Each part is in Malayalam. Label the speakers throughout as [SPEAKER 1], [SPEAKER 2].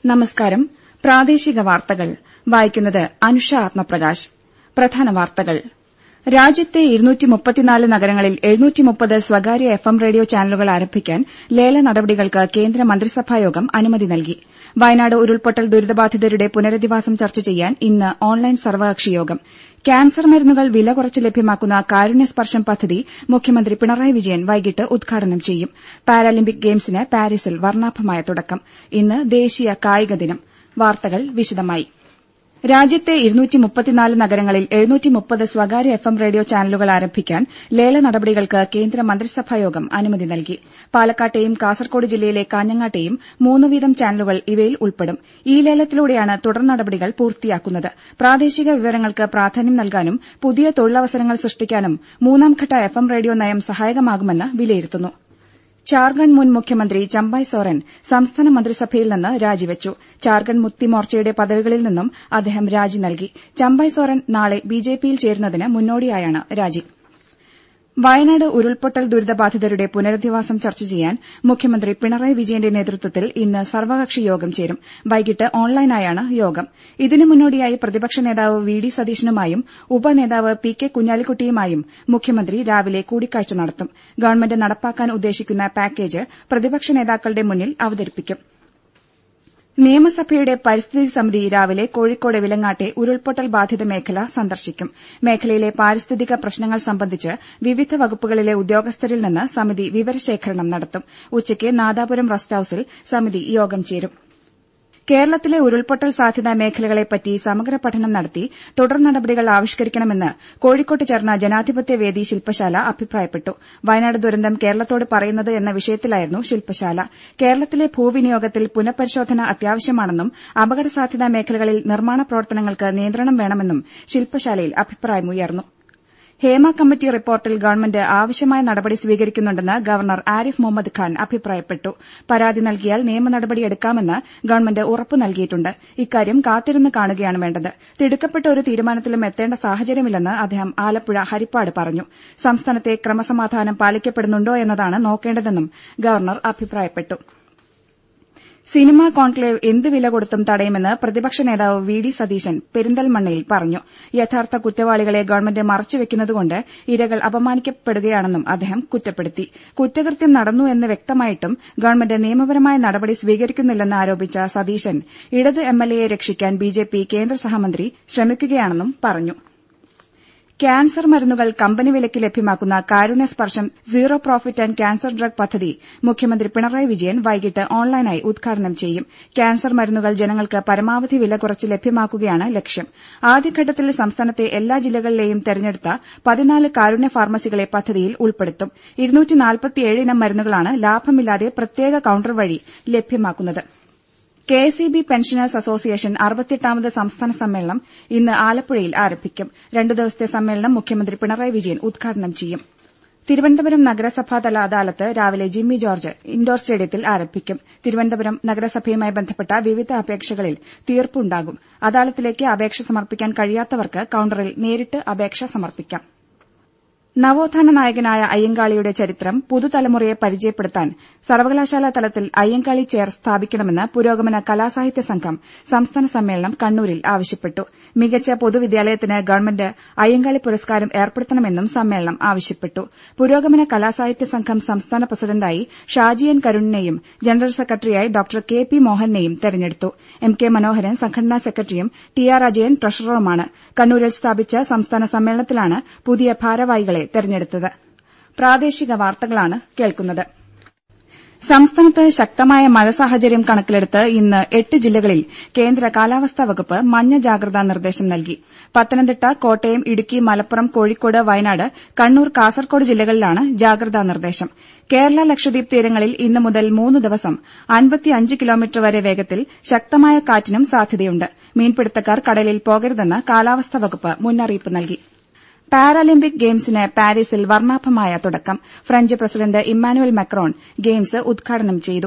[SPEAKER 1] നമസ്കാരം പ്രാദേശിക വാർത്തകൾ വായിക്കുന്നത് അനുഷ ആത്മപ്രകാശ് പ്രധാന വാർത്തകൾ രാജ്യത്തെ നഗരങ്ങളിൽ സ്വകാര്യ എഫ് എം റേഡിയോ ചാനലുകൾ ആരംഭിക്കാൻ ലേല നടപടികൾക്ക് കേന്ദ്ര മന്ത്രിസഭായോഗം അനുമതി നൽകി വയനാട് ഉരുൾപൊട്ടൽ ദുരിതബാധിതരുടെ പുനരധിവാസം ചർച്ച ചെയ്യാൻ ഇന്ന് ഓൺലൈൻ സർവകക്ഷി യോഗം ക്യാൻസർ മരുന്നുകൾ വില കുറച്ച് ലഭ്യമാക്കുന്ന കാരുണ്യസ്പർശം പദ്ധതി മുഖ്യമന്ത്രി പിണറായി വിജയൻ വൈകിട്ട് ഉദ്ഘാടനം ചെയ്യും പാരാലിമ്പിക് ഗെയിംസിന് പാരീസിൽ വർണ്ണാഭമായ തുടക്കം ഇന്ന് ദേശീയ കായിക ദിനം വാർത്തകൾ വിശദമായി രാജ്യത്തെ നഗരങ്ങളിൽ സ്വകാര്യ എഫ് എം റേഡിയോ ചാനലുകൾ ആരംഭിക്കാൻ ലേല നടപടികൾക്ക് കേന്ദ്ര മന്ത്രിസഭായോഗം അനുമതി നൽകി പാലക്കാട്ടെയും കാസർകോട് ജില്ലയിലെ കാഞ്ഞങ്ങാട്ടെയും മൂന്ന് വീതം ചാനലുകൾ ഇവയിൽ ഉൾപ്പെടും ഈ ലേലത്തിലൂടെയാണ് തുടർ നടപടികൾ പൂർത്തിയാക്കുന്നത് പ്രാദേശിക വിവരങ്ങൾക്ക് പ്രാധാന്യം നൽകാനും പുതിയ തൊഴിലവസരങ്ങൾ സൃഷ്ടിക്കാനും മൂന്നാംഘട്ട എഫ് എം റേഡിയോ നയം സഹായകമാകുമെന്ന് വിലയിരുത്തുന്നു ജാർഖണ്ഡ് മുൻ മുഖ്യമന്ത്രി ചമ്പായ് സോറൻ സംസ്ഥാന മന്ത്രിസഭയിൽ നിന്ന് രാജിവച്ചു ജാർഖണ്ഡ് മുക്തി മോർച്ചയുടെ പദവികളിൽ നിന്നും അദ്ദേഹം രാജി നൽകി ചമ്പായ് സോറൻ നാളെ ബിജെപിയിൽ ചേരുന്നതിന് മുന്നോടിയായാണ് രാജി വയനാട് ഉരുൾപൊട്ടൽ ദുരിതബാധിതരുടെ പുനരധിവാസം ചർച്ച ചെയ്യാൻ മുഖ്യമന്ത്രി പിണറായി വിജയന്റെ നേതൃത്വത്തിൽ ഇന്ന് സർവകക്ഷി യോഗം ചേരും വൈകിട്ട് ഓൺലൈനായാണ് യോഗം ഇതിനു മുന്നോടിയായി പ്രതിപക്ഷ നേതാവ് വി ഡി സതീശനുമായും ഉപനേതാവ് പി കെ കുഞ്ഞാലിക്കുട്ടിയുമായും മുഖ്യമന്ത്രി രാവിലെ കൂടിക്കാഴ്ച നടത്തും ഗവൺമെന്റ് നടപ്പാക്കാൻ ഉദ്ദേശിക്കുന്ന പാക്കേജ് പ്രതിപക്ഷ നേതാക്കളുടെ മുന്നിൽ അവതരിപ്പിക്കും നിയമസഭയുടെ പരിസ്ഥിതി സമിതി രാവിലെ കോഴിക്കോട് വിലങ്ങാട്ടെ ഉരുൾപൊട്ടൽ ബാധിത മേഖല സന്ദർശിക്കും മേഖലയിലെ പാരിസ്ഥിതിക പ്രശ്നങ്ങൾ സംബന്ധിച്ച് വിവിധ വകുപ്പുകളിലെ ഉദ്യോഗസ്ഥരിൽ നിന്ന് സമിതി വിവരശേഖരണം നടത്തും ഉച്ചയ്ക്ക് നാദാപുരം റസ്റ്റ് ഹൌസിൽ സമിതി യോഗം ചേരും കേരളത്തിലെ ഉരുൾപൊട്ടൽ സാധ്യതാ മേഖലകളെപ്പറ്റി സമഗ്ര പഠനം നടത്തി തുടർ നടപടികൾ ആവിഷ്കരിക്കണമെന്ന് കോഴിക്കോട്ട് ചേർന്ന ജനാധിപത്യ വേദി ശില്പശാല അഭിപ്രായപ്പെട്ടു വയനാട് ദുരന്തം കേരളത്തോട് പറയുന്നത് എന്ന വിഷയത്തിലായിരുന്നു ശില്പശാല കേരളത്തിലെ ഭൂവിനിയോഗത്തിൽ പുനഃപരിശോധന അത്യാവശ്യമാണെന്നും അപകട സാധ്യതാ മേഖലകളിൽ നിർമ്മാണ പ്രവർത്തനങ്ങൾക്ക് നിയന്ത്രണം വേണമെന്നും ശില്പശാലയിൽ അഭിപ്രായമുയർന്നു ഹേമ കമ്മിറ്റി റിപ്പോർട്ടിൽ ഗവൺമെന്റ് ആവശ്യമായ നടപടി സ്വീകരിക്കുന്നുണ്ടെന്ന് ഗവർണർ ആരിഫ് മുഹമ്മദ് ഖാൻ അഭിപ്രായപ്പെട്ടു പരാതി നൽകിയാൽ നിയമ നടപടിയെടുക്കാമെന്ന് ഗവൺമെന്റ് ഉറപ്പു നൽകിയിട്ടുണ്ട് ഇക്കാര്യം കാത്തിരുന്ന് കാണുകയാണ് വേണ്ടത് തിടുക്കപ്പെട്ട ഒരു തീരുമാനത്തിലും എത്തേണ്ട സാഹചര്യമില്ലെന്ന് അദ്ദേഹം ആലപ്പുഴ ഹരിപ്പാട് പറഞ്ഞു സംസ്ഥാനത്തെ ക്രമസമാധാനം പാലിക്കപ്പെടുന്നുണ്ടോ എന്നതാണ് നോക്കേണ്ടതെന്നും ഗവർണർ അഭിപ്രായപ്പെട്ടു സിനിമാ കോൺക്ലേവ് എന്ത് വില കൊടുത്തും തടയുമെന്ന് പ്രതിപക്ഷ നേതാവ് വി ഡി സതീശൻ പെരിന്തൽമണ്ണയിൽ പറഞ്ഞു യഥാർത്ഥ കുറ്റവാളികളെ ഗവൺമെന്റ് മറച്ചുവെക്കുന്നതുകൊണ്ട് ഇരകൾ അപമാനിക്കപ്പെടുകയാണെന്നും അദ്ദേഹം കുറ്റപ്പെടുത്തി കുറ്റകൃത്യം നടന്നു എന്ന് വ്യക്തമായിട്ടും ഗവൺമെന്റ് നിയമപരമായ നടപടി സ്വീകരിക്കുന്നില്ലെന്ന് ആരോപിച്ച സതീശൻ ഇടത് എംഎൽഎയെ രക്ഷിക്കാൻ ബിജെപി കേന്ദ്ര സഹമന്ത്രി ശ്രമിക്കുകയാണെന്നും പറഞ്ഞു ക്യാൻസർ മരുന്നുകൾ കമ്പനി വിലയ്ക്ക് ലഭ്യമാക്കുന്ന കാരുണ്യസ്പർശം zero profit and cancer drug പദ്ധതി മുഖ്യമന്ത്രി പിണറായി വിജയൻ വൈകിട്ട് ഓൺലൈനായി ഉദ്ഘാടനം ചെയ്യും ക്യാൻസർ മരുന്നുകൾ ജനങ്ങൾക്ക് പരമാവധി വില കുറച്ച് ലഭ്യമാക്കുകയാണ് ലക്ഷ്യം ആദ്യഘട്ടത്തിൽ സംസ്ഥാനത്തെ എല്ലാ ജില്ലകളിലെയും തെരഞ്ഞെടുത്ത പതിനാല് കാരുണ്യ ഫാർമസികളെ പദ്ധതിയിൽ ഉൾപ്പെടുത്തും ഇനം മരുന്നുകളാണ് ലാഭമില്ലാതെ പ്രത്യേക കൌണ്ടർ വഴി ലഭ്യമാക്കുന്നത് K S E B pensioners association അറുപത്തിയെട്ടാമത് സംസ്ഥാന സമ്മേളനം ഇന്ന് ആലപ്പുഴയിൽ ആരംഭിക്കും രണ്ടു ദിവസത്തെ സമ്മേളനം മുഖ്യമന്ത്രി പിണറായി വിജയൻ ഉദ്ഘാടനം ചെയ്യും തിരുവനന്തപുരം നഗരസഭാതല അദാലത്ത് രാവിലെ ജിമ്മി ജോർജ് ഇൻഡോർ സ്റ്റേഡിയത്തിൽ ആരംഭിക്കും തിരുവനന്തപുരം നഗരസഭയുമായി ബന്ധപ്പെട്ട വിവിധ അപേക്ഷകളിൽ തീർപ്പുണ്ടാകും അദാലത്തിലേക്ക് അപേക്ഷ സമർപ്പിക്കാൻ കഴിയാത്തവർക്ക് കൌണ്ടറിൽ നേരിട്ട് അപേക്ഷ സമർപ്പിക്കാം നവോത്ഥാന നായകനായ അയ്യങ്കാളിയുടെ ചരിത്രം പുതുതലമുറയെ പരിചയപ്പെടുത്താൻ സർവകലാശാലാ തലത്തിൽ അയ്യങ്കാളി ചെയർ സ്ഥാപിക്കണമെന്ന് പുരോഗമന കലാസാഹിത്യ സംഘം സംസ്ഥാന സമ്മേളനം കണ്ണൂരിൽ ആവശ്യപ്പെട്ടു മികച്ച പൊതുവിദ്യാലയത്തിന് ഗവൺമെന്റ് അയ്യങ്കാളി പുരസ്കാരം ഏർപ്പെടുത്തണമെന്നും സമ്മേളനം ആവശ്യപ്പെട്ടു പുരോഗമന കലാസാഹിത്യ സംഘം സംസ്ഥാന പ്രസിഡന്റായി ഷാജി എൻ കരുണിനെയും ജനറൽ സെക്രട്ടറിയായി ഡോക്ടർ കെ പി മോഹനെയും തെരഞ്ഞെടുത്തു എം കെ മനോഹരൻ സംഘടനാ സെക്രട്ടറിയും ടി ആർ അജയൻ ട്രഷററുമാണ് കണ്ണൂരിൽ സ്ഥാപിച്ച സംസ്ഥാന സമ്മേളനത്തിലാണ് പുതിയ ഭാരവാഹികളെ തെരഞ്ഞെടുത്തത് പ്രാദേശിക വാർത്തകളാണ് കേൾക്കുന്നത് സംസ്ഥാനത്ത് ശക്തമായ മഴ സാഹചര്യം കണക്കിലെടുത്ത് ഇന്ന് എട്ട് ജില്ലകളിൽ കേന്ദ്ര കാലാവസ്ഥാ വകുപ്പ് മഞ്ഞ ജാഗ്രതാ നിർദ്ദേശം നൽകി പത്തനംതിട്ട കോട്ടയം ഇടുക്കി മലപ്പുറം കോഴിക്കോട് വയനാട് കണ്ണൂർ കാസർകോട് ജില്ലകളിലാണ് ജാഗ്രതാ നിർദ്ദേശം കേരള ലക്ഷദ്വീപ് തീരങ്ങളിൽ ഇന്ന് മുതൽ മൂന്ന് ദിവസം അൻപത്തിയഞ്ച് കിലോമീറ്റർ വരെ വേഗത്തിൽ ശക്തമായ കാറ്റിനും സാധ്യതയുണ്ട് മീൻപിടുത്തക്കാർ കടലിൽ പോകരുതെന്ന് കാലാവസ്ഥാ വകുപ്പ് മുന്നറിയിപ്പ് നൽകി പാരാലിമ്പിക് ഗെയിംസിന് പാരീസിൽ വർണ്ണാഭമായ തുടക്കം French president Emmanuel Macron games ഉദ്ഘാടനം ചെയ്തു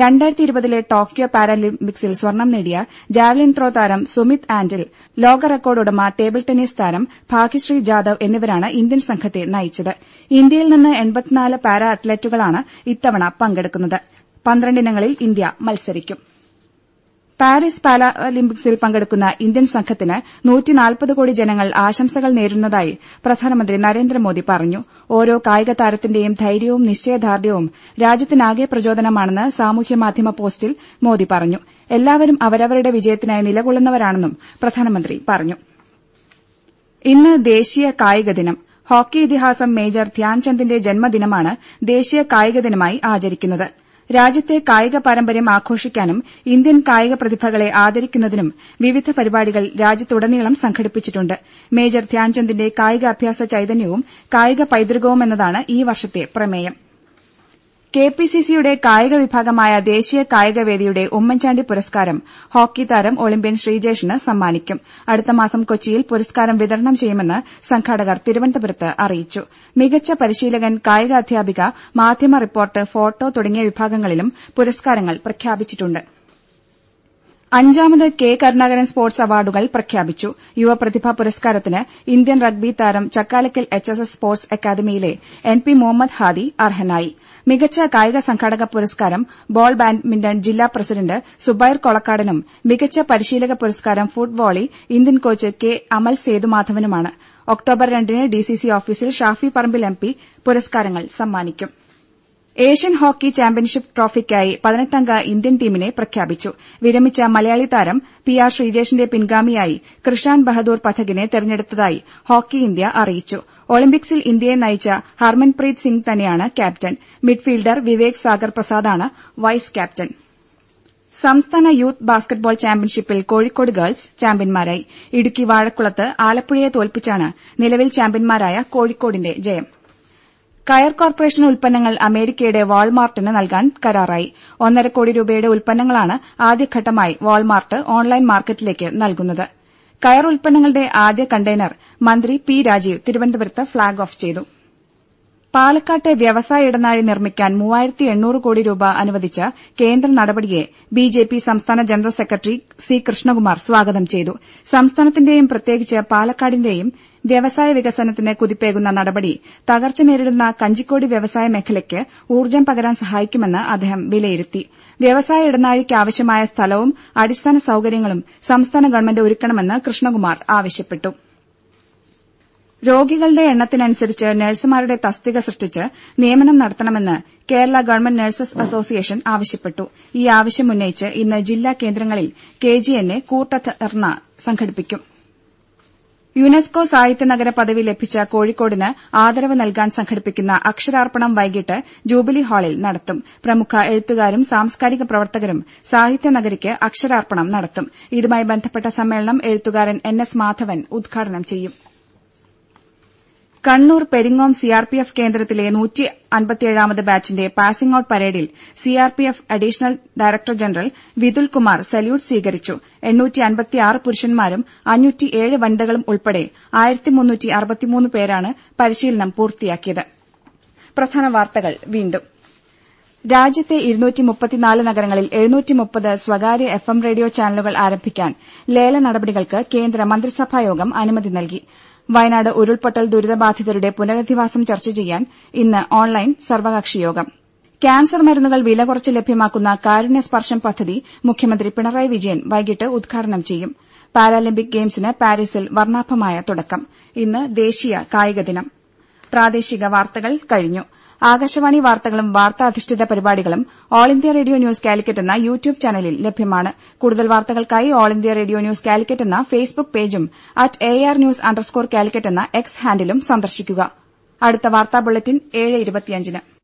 [SPEAKER 1] ലെ ടോക്കിയോ പാരാലിമ്പിക്സിൽ സ്വർണം നേടിയ ജാവലിൻ ത്രോ താരം സുമിത് ആന്റിൽ ലോക റെക്കോർഡ് ഉടമ ടേബിൾ ടെന്നീസ് താരം ഭാഗ്യശ്രീ ജാദവ് എന്നിവരാണ് ഇന്ത്യൻ സംഘത്തെ നയിച്ചത് ഇന്ത്യയിൽ നിന്ന് പാരാ അത്ലറ്റുകളാണ് ഇത്തവണ പങ്കെടുക്കുന്നത് പന്ത്രണ്ടിനങ്ങളിൽ ഇന്ത്യ മത്സരിക്കും പാരീസ് പാരാലിമ്പിക്സിൽ പങ്കെടുക്കുന്ന ഇന്ത്യൻ സംഘത്തിന് നൂറ്റിനാൽപ്പത് കോടി ജനങ്ങൾ ആശംസകൾ നേരുന്നതായി പ്രധാനമന്ത്രി നരേന്ദ്രമോദി പറഞ്ഞു ഓരോ കായിക താരത്തിന്റെയും ധൈര്യവും നിശ്ചയദാർഢ്യവും രാജ്യത്തിനാകെ പ്രചോദനമാണെന്ന് സാമൂഹ്യമാധ്യമ പോസ്റ്റിൽ മോദി പറഞ്ഞു എല്ലാവരും അവരവരുടെ വിജയത്തിനായി നിലകൊള്ളുന്നവരാണെന്നും പ്രധാനമന്ത്രി പറഞ്ഞു ഇന്ന് ദേശീയ കായിക ദിനം ഹോക്കി ഇതിഹാസം മേജർ ധ്യാൻചന്ദിന്റെ ജന്മദിനമാണ് ദേശീയ കായിക ദിനമായി ആചരിക്കുന്നത് രാജ്യത്തെ കായിക പാരമ്പര്യം ആഘോഷിക്കാനും ഇന്ത്യൻ കായിക പ്രതിഭകളെ ആദരിക്കുന്നതിനും വിവിധ പരിപാടികൾ രാജ്യത്തുടനീളം സംഘടിപ്പിച്ചിട്ടുണ്ട് മേജർ ധ്യാൻചന്ദിന്റെ കായികാഭ്യാസ ചൈതന്യവും കായിക പൈതൃകവും എന്നതാണ് ഈ വർഷത്തെ പ്രമേയം കെപിസിസിയുടെ കായിക വിഭാഗമായ ദേശീയ കായികവേദിയുടെ ഉമ്മൻചാണ്ടി പുരസ്കാരം ഹോക്കി താരം ഒളിമ്പ്യൻ ശ്രീജേഷിന് സമ്മാനിക്കും അടുത്ത മാസം കൊച്ചിയിൽ പുരസ്കാരം വിതരണം ചെയ്യുമെന്ന് സംഘാടകർ തിരുവനന്തപുരത്ത് അറിയിച്ചു മികച്ച പരിശീലകൻ കായിക അധ്യാപിക മാധ്യമ റിപ്പോർട്ട് ഫോട്ടോ തുടങ്ങിയ വിഭാഗങ്ങളിലും പുരസ്കാരങ്ങൾ പ്രഖ്യാപിച്ചിട്ടുണ്ട് അഞ്ചാമത് കെ കരുണാകരൻ സ്പോർട്സ് അവാർഡുകൾ പ്രഖ്യാപിച്ചു യുവപ്രതിഭാ പുരസ്കാരത്തിന് ഇന്ത്യൻ റഗ്ബി താരം Chakkalakkal H S S sports അക്കാദമിയിലെ എൻ പി മുഹമ്മദ് ഹാദി അർഹനായി മികച്ച കായിക സംഘാടക പുരസ്കാരം ബോൾ ബാഡ്മിന്റൺ ജില്ലാ പ്രസിഡന്റ് സുബൈർ കൊളക്കാടനും മികച്ച പരിശീലക പുരസ്കാരം foot volley Indian coach K Amal സേതുമാധവനുമാണ് ഒക്ടോബർ രണ്ടിന് ഡിസിസി ഓഫീസിൽ ഷാഫി പറമ്പിൽ എം പി പുരസ്കാരങ്ങൾ സമ്മാനിക്കും ഏഷ്യൻ ഹോക്കി ചാമ്പ്യൻഷിപ്പ് ട്രോഫിക്കായി പതിനെട്ടംഗ ഇന്ത്യൻ ടീമിനെ പ്രഖ്യാപിച്ചു വിരമിച്ച മലയാളി താരം പി ആർ ശ്രീജേഷിന്റെ പിൻഗാമിയായി കൃഷാൻ ബഹദൂർ പഥകിനെ തെരഞ്ഞെടുത്തതായി ഹോക്കി ഇന്ത്യ അറിയിച്ചു ഒളിമ്പിക്സിൽ ഇന്ത്യയെ നയിച്ച ഹർമൻപ്രീത് സിംഗ് തന്നെയാണ് ക്യാപ്റ്റൻ മിഡ്ഫീൽഡർ വിവേക് സാഗർ പ്രസാദാണ് വൈസ് ക്യാപ്റ്റൻ സംസ്ഥാന യൂത്ത് ബാസ്ക്കറ്റ്ബോൾ ചാമ്പ്യൻഷിപ്പിൽ കോഴിക്കോട് ഗേൾസ് ചാമ്പ്യന്മാരായി ഇടുക്കി വാഴക്കുളത്ത് ആലപ്പുഴയെ തോൽപ്പിച്ചാണ് നിലവിൽ ചാമ്പ്യന്മാരായ കോഴിക്കോടിന്റെ ജയം കയർ കോർപ്പറേഷൻ ഉൽപ്പന്നങ്ങൾ അമേരിക്കയുടെ വാൾമാർട്ടിന് നൽകാൻ കരാറായി ഒന്നര കോടി രൂപയുടെ ഉൽപ്പന്നങ്ങളാണ് ആദ്യഘട്ടമായി വാൾമാർട്ട് ഓൺലൈൻ മാർക്കറ്റിലേക്ക് നൽകുന്നത് കയർ ഉൽപ്പന്നങ്ങളുടെ ആദ്യ കണ്ടെയ്നർ മന്ത്രി പി രാജീവ് തിരുവനന്തപുരത്ത് ഫ്ളാഗ് ഓഫ് ചെയ്തു പാലക്കാട്ട് വ്യവസായ ഇടനാഴി നിർമ്മിക്കാൻ മൂവായിരത്തി എണ്ണൂറ് കോടി രൂപ അനുവദിച്ച കേന്ദ്ര നടപടിയെ ബിജെപി സംസ്ഥാന ജനറൽ സെക്രട്ടറി സി കൃഷ്ണകുമാർ സ്വാഗതം ചെയ്തു സംസ്ഥാനത്തിന്റെയും പ്രത്യേകിച്ച് പാലക്കാടിന്റെയും വ്യവസായ വികസനത്തിന് കുതിപ്പേകുന്ന നടപടി തകർച്ച നേരിടുന്ന കഞ്ചിക്കോട് വ്യവസായ മേഖലയ്ക്ക് ഊർജ്ജം പകരാൻ സഹായിക്കുമെന്ന് അദ്ദേഹം വിലയിരുത്തി വ്യവസായ ഇടനാഴിക്ക് ആവശ്യമായ സ്ഥലവും അടിസ്ഥാന സൌകര്യങ്ങളും സംസ്ഥാന ഗവൺമെന്റ് ഒരുക്കണമെന്ന് കൃഷ്ണകുമാർ ആവശ്യപ്പെട്ടു രോഗികളുടെ എണ്ണത്തിനനുസരിച്ച് നഴ്സുമാരുടെ തസ്തിക സൃഷ്ടിച്ച് നിയമനം നടത്തണമെന്ന് കേരള ഗവൺമെന്റ് നഴ്സസ് അസോസിയേഷൻ ആവശ്യപ്പെട്ടു ഈ ആവശ്യമുന്നയിച്ച് ഇന്ന് ജില്ലാ കേന്ദ്രങ്ങളിൽ കെജിഎൻഎ കൂട്ടധർണ സംഘടിപ്പിക്കും യുനെസ്കോ സാഹിത്യ നഗര പദവി ലഭിച്ച കോഴിക്കോടിന് ആദരവ് നൽകാൻ സംഘടിപ്പിക്കുന്ന അക്ഷരാർപ്പണം വൈകിട്ട് ജൂബിലി ഹാളിൽ നടത്തും പ്രമുഖ എഴുത്തുകാരും സാംസ്കാരിക പ്രവർത്തകരും സാഹിത്യ നഗരിക്ക് അക്ഷരാർപ്പണം നടത്തും ഇതുമായി ബന്ധപ്പെട്ട സമ്മേളനം എഴുത്തുകാരൻ എൻ എസ് മാധവൻ ഉദ്ഘാടനം ചെയ്യും കണ്ണൂർ പെരിങ്ങോം സിആർപിഎഫ് കേന്ദ്രത്തിലെ നൂറ്റി അൻപത്തിയേഴാമത് ബാച്ചിന്റെ പാസിംഗ് ഔട്ട് പരേഡിൽ CRPF additional director general Vithul Kumar salute സ്വീകരിച്ചു പുരുഷന്മാരും അഞ്ഞൂറ്റിയേഴ് വനിതകളും ഉൾപ്പെടെ പേരാണ് പരിശീലനം പൂർത്തിയാക്കിയത് പ്രധാന വാർത്തകൾ വീണ്ടും രാജ്യത്തെ നഗരങ്ങളിൽ സ്വകാര്യ എഫ് എം റേഡിയോ ചാനലുകൾ ആരംഭിക്കാൻ ലേല നടപടികൾക്ക് കേന്ദ്ര മന്ത്രിസഭായോഗം അനുമതി നൽകി വയനാട് ഉരുൾപൊട്ടൽ ദുരിതബാധിതരുടെ പുനരധിവാസം ചർച്ച ചെയ്യാൻ ഇന്ന് ഓൺലൈൻ സർവകക്ഷിയോഗം ക്യാൻസർ മരുന്നുകൾ വില കുറച്ച് ലഭ്യമാക്കുന്ന കാരുണ്യ സ്പർശം പദ്ധതി മുഖ്യമന്ത്രി പിണറായി വിജയൻ വൈകിട്ട് ഉദ്ഘാടനം ചെയ്യും പാരാലിമ്പിക് ഗെയിംസിന് പാരീസിൽ വർണ്ണാഭമായ തുടക്കം ഇന്ന് ദേശീയ കായിക ദിനം പ്രാദേശിക വാർത്തകൾ കഴിഞ്ഞു ആകാശവാണി വാർത്തകളും വാർത്താ അധിഷ്ഠിത പരിപാടികളും All India Radio News Calicut എന്ന യൂട്യൂബ് ചാനലിൽ ലഭ്യമാണ് കൂടുതൽ വാർത്തകൾക്കായി All India Radio News Calicut എന്ന ഫേസ്ബുക്ക് പേജും at A R news underscore Calicut എന്ന എക്സ് ഹാൻഡിലും സന്ദർശിക്കുക അടുത്ത വാർത്താ ബുള്ളറ്റിൻ ഏഴ് ഇരുപത്തിയഞ്ചിന്